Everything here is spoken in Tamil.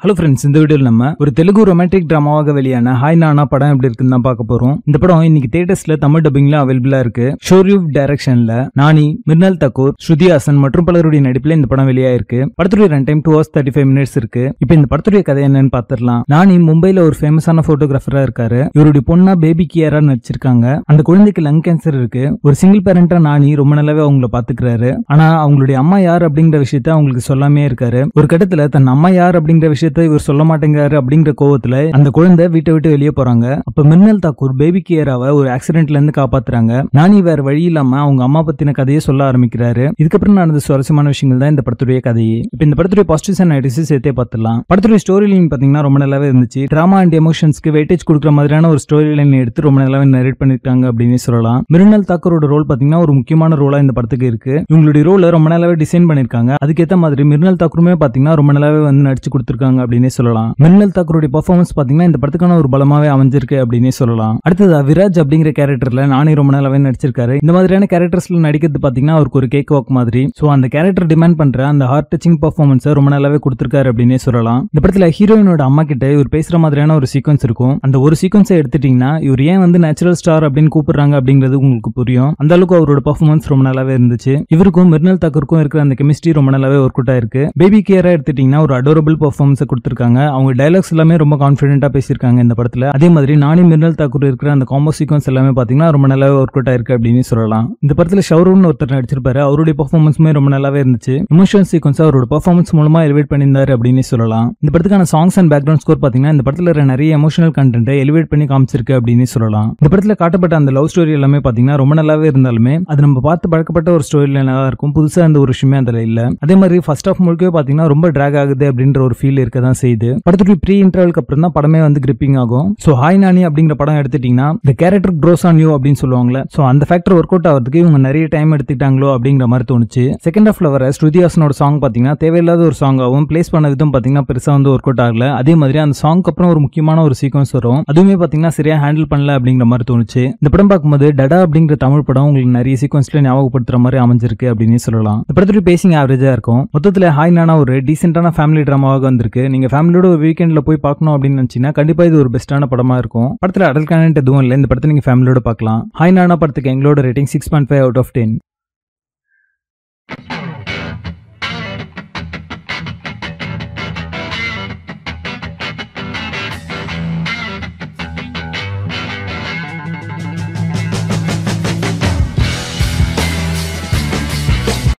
ஹலோ ஃப்ரெண்ட்ஸ் இந்த வீடியோவில் நம்ம ஒரு தெலுங்கு ரொமான்டிக் ட்ராமாவாக வெளியான ஹாய் நானா படம் எப்படி இருக்குன்னு தான் பார்க்க போறோம் இந்த படம் இன்னைக்கு தேட்டர்ஸ்ல தமிழ் டப்பிங்ல அவைலபிளா இருக்கு ஷோர்யூப் டைரக்ஷன்ல நானி மிர்னல் தக்கூர் ஸ்ருதி ஹாசன் மற்றும் பலருடைய நடிப்புல இந்த படம் வெளியாயிருக்கு படத்துடைய run time two hours thirty five minutes இருக்கு இப்போ இந்த படத்துடைய கதை என்னன்னு பார்த்துடலாம் நானி மும்பைல ஒரு ஃபேமஸான போட்டோகிராஃபரா இருக்காரு இவருடைய பொண்ணா பேபி கியரா நடிச்சிருக்காங்க அந்த குழந்தைக்கு லங் கேன்சர் இருக்கு ஒரு சிங்கிள் பேரண்டா நானி ரொம்ப நல்லாவே அவங்கள பாத்துக்கிறாரு ஆனா அவங்களுடைய அம்மா யார் அப்படிங்கிற விஷயத்த அவங்களுக்கு சொல்லாமே இருக்காரு ஒரு கட்டத்துல தன் அம்மா யார் அப்படிங்கிற விஷயத்த இவர் சொல்ல மாட்டேங்கிறாரு அப்படிங்கிற கோவத்துல அந்த குழந்தை வீட்டை விட்டு வெளியே போறாங்க அப்ப மின்னல் தாக்கூர் பேபி கியராவை ஒரு ஆக்சிடென்ட்ல இருந்து காப்பாத்துறாங்க நானி வேற வழி இல்லாம அவங்க அம்மா பத்தின கதையை சொல்ல ஆரம்பிக்கிறாரு இதுக்கப்புறம் நடந்த சுவாரஸ்யமான விஷயங்கள் தான் இந்த படத்துடைய கதையே இப்ப இந்த படத்துடைய பாசிட்டிவ்ஸ் அண்ட் நெகட்டிவ்ஸ் சேர்த்தே பார்த்துலாம் படத்துடைய ஸ்டோரி லைன் பாத்தீங்கன்னா ரொம்ப நல்லாவே இருந்துச்சு டிராமா அண்ட் எமோஷன்ஸ்க்கு வெயிட்டேஜ் கொடுக்குற மாதிரியான ஒரு ஸ்டோரி லைன் எடுத்து ரொம்ப நல்லாவே நரேட் பண்ணிருக்காங்க அப்படின்னு சொல்லலாம் மிருனல் தாக்கூரோட ரோல் பாத்தீங்கன்னா ஒரு முக்கியமான ரோலா இந்த படத்துக்கு இருக்கு இவங்களுடைய ரோல ரொம்ப நல்லாவே டிசைன் பண்ணிருக்காங்க அதுக்கேத்த மாதிரி மிருனல் தாக்கூருமே பாத்தீங்கன்னா ரொம்ப நல்லாவே வந்து நடிச்சு கொடுத்திருக்காங்க அப்படின்னே சொல்லலாம் மிருனல் தாக்கூருடைய பர்ஃபார்மன்ஸ் பாத்தீங்கன்னா இந்த படத்துக்கான ஒரு பலமாவே அமைஞ்சிருக்கு அப்படின்னே சொல்லலாம் அடுத்தது விராஜ் அப்படிங்கிற கேரக்டர்ல நானே ரொம்ப நல்லாவே நடிச்சிருக்காரு இந்த மாதிரியான கேரக்டர்ஸ்ல நடிக்கிறது பாத்தீங்கன்னா அவருக்கு ஒரு கேக் வாக் மாதிரி சோ அந்த கேரக்டர் டிமாண்ட் பண்ற அந்த ஹார்ட் டச்சிங் பர்ஃபார்மன்ஸ் ரொம்ப நல்லாவே கொடுத்திருக்காரு அப்படின்னே சொல்லலாம் இந்த படத்துல ஹீரோயினோட அம்மா கிட்ட இவர் பேசுற மாதிரியான ஒரு சீக்வன்ஸ் இருக்கும் அந்த ஒரு சீக்வன்ஸை எடுத்துட்டீங்கன்னா இவர் ஏன் வந்து நேச்சுரல் ஸ்டார் அப்படின்னு கூப்பிடுறாங்க அப்படிங்கிறது உங்களுக்கு புரியும் அந்த அளவுக்கு அவரோட பர்ஃபார்மன்ஸ் ரொம்ப நல்லாவே இருந்துச்சு இவருக்கும் மிர்னல் தாக்கூருக்கும் இருக்கிற அந்த கெமிஸ்ட்ரி ரொம்ப நல்லாவே ஒர்க் அவுட் ஆயிருக்கு பேபி கேரா எடுத்துட்டீங்கன்னா ஒரு அடோரபிள் பர்ஃபார்மன்ஸ் கொடுத்திருக்காங்க அவங்க டைலாக்ஸ் எல்லாமே ரொம்ப கான்ஃபிடென்ட்டா பேசியிருக்காங்க இந்த படத்துல அதே மாதிரி நானி மிர்னல் தாக்கூர் இருக்கிற அந்த காம்போ சீக்வன்ஸ் எல்லாமே பாத்தீங்கன்னா ரொம்ப நல்லாவே ஒர்க் அவுட் ஆயிருக்கு அப்படின்னு சொல்லலாம் இந்த படத்துல ஷவருன்னு ஒருத்தர் நடிச்சிருப்பாரு அவருடைய பர்ஃபார்மன்ஸுமே ரொம்ப நல்லாவே இருந்துச்சு இமோஷனல் சீக்வன்ஸ் அவரோட பர்ஃபார்மன்ஸ் மூலமா எலிவேட் பண்ணியிருந்தாரு அப்படின்னு சொல்லலாம் இந்த படத்துக்கான சாங்ஸ் அண்ட் பேக்ரவுண்ட் ஸ்கோர் பாத்தீங்கன்னா இந்த படத்துல இருக்கிற நிறைய எமோஷனல் கண்டென்ட்டை எலிவேட் பண்ணி காமிச்சிருக்கு அப்படின்னு சொல்லலாம் இந்த படத்துல காட்டப்பட்ட அந்த லவ் ஸ்டோரி எல்லாமே பாத்தீங்கன்னா ரொம்ப நல்லாவே இருந்தாலுமே அது நம்ம பார்த்து பழக்கப்பட்ட ஒரு ஸ்டோரி லைனா இருக்கும் புதுசா அந்த ஒரு விஷயமே அதுல இல்ல அதே மாதிரி ஃபர்ஸ்ட் ஆஃப் முழுக்கவே பாத்தீங்கன்னா ரொம்ப டிராக் ஆகுது அப்படின்ற ஒரு ஃபீல் இருக்க தான் செய்யுது படத்துடைய ப்ரீ இன்டர்வலுக்கு அப்புறம் தான் படமே வந்து கிரிப்பிங் ஆகும் சோ ஹாய் நானி அப்படிங்கிற படம் எடுத்துட்டீங்கன்னா இந்த கேரக்டர் க்ரோஸ் ஆன் யூ அப்படின்னு சொல்லுவாங்கல்ல சோ அந்த ஃபேக்டர் ஒர்க் அவுட் ஆகிறதுக்கு இவங்க நிறைய டைம் எடுத்துக்கிட்டாங்களோ அப்படிங்கிற மாதிரி தோணுச்சு செகண்ட் ஹாஃப்ல வர ஸ்ருதிஹாசனோட சாங் பாத்தீங்கன்னா தேவையில்லாத ஒரு சாங்காகவும் பிளேஸ் பண்ண விதம் பாத்தீங்கன்னா பெருசா வந்து ஒர்க் அவுட் ஆகல அதே மாதிரி அந்த சாங்க்கு அப்புறம் ஒரு முக்கியமான ஒரு சீக்வன்ஸ் வரும் அதுவுமே பாத்தீங்கன்னா சரியா ஹேண்டில் பண்ணல அப்படிங்கிற மாதிரி தோணுச்சு இந்த படம் பார்க்கும்போது டடா அப்படிங்கிற தமிழ் படம் உங்களுக்கு நிறைய சீக்வன்ஸ்ல ஞாபகப்படுத்துற மாதிரி அமைஞ்சிருக்கு அப்படின்னு சொல்லலாம் இந்த படத்துடைய பேசிங் ஆவரேஜா இருக்கும் மொத்தத்துல ஹாய் நானா ஒரு டீசென்டான ஃபேமிலி ட்ராமாவாக வந்திருக்கு நீங்க ஃபேமிலியோட ஒரு வீக்கெண்ட்ல போய் பார்க்கணும் அப்படின்னு நினைச்சீங்கன்னா கண்டிப்பா இது ஒரு பெஸ்ட்டான படமா இருக்கும் படத்துல அடல் கனெக்ட் எதுவும் இல்லை இந்த படத்தை நீங்க ஃபேமிலியோட பார்க்கலாம் ஹாய் நானா படத்துக்கு எங்களோட rating six point five out of ten